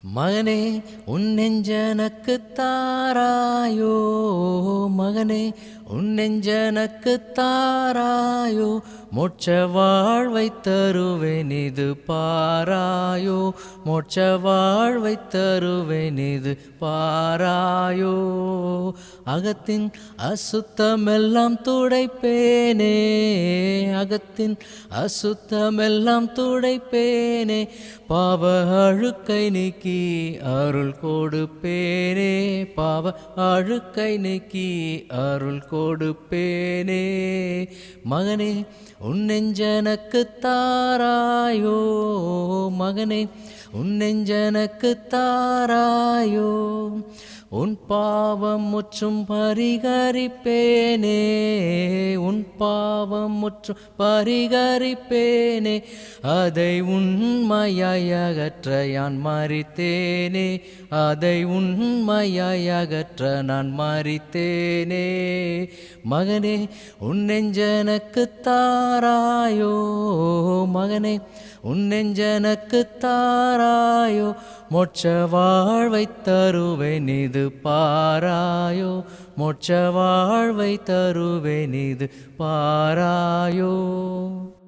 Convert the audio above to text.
மகனே உன் நெஞ்சனக்கு தாராயோ மகனே உன் நெஞ்சனக்கு தாராயோ மோட்ச வாழ்வை தருவேன் இது பாராயோ மோட்ச வாழ்வை தருவேன் இது பாராயோ அகத்தின் அசுத்தமெல்லாம் துடைப்பேனே அகத்தின் அசுத்தமெல்லாம் துடைப்பேனே பாவ அழுக்கை நீக்கி அருள் கொடுப்பேனே பாவ அழுக்கை நீக்கி அருள் கொடுப்பேனே மகனே உன் நெஞ்சனக்கு தாராயோ மகனே உன் நெஞ்சனக்கு தாராயோ உன் பாவம் முற்றும் பரிகரிப்பேனே உன் பாவம் முற்றும் பரிகரிப்பேனே அதை உண்மையாய் அகற்ற யான் மறித்தேனே அதை உண்மையாய் அகற்ற நான் மறித்தேனே மகனே உன் நெஞ்சனக்கு தாராயோ மகனே உன் நெஞ்சனக்கு தாராயோ மோட்ச வாழ்வை தருவேன் இது பாராயோ மோட்ச வாழ்வை தருவேன் இது பாராயோ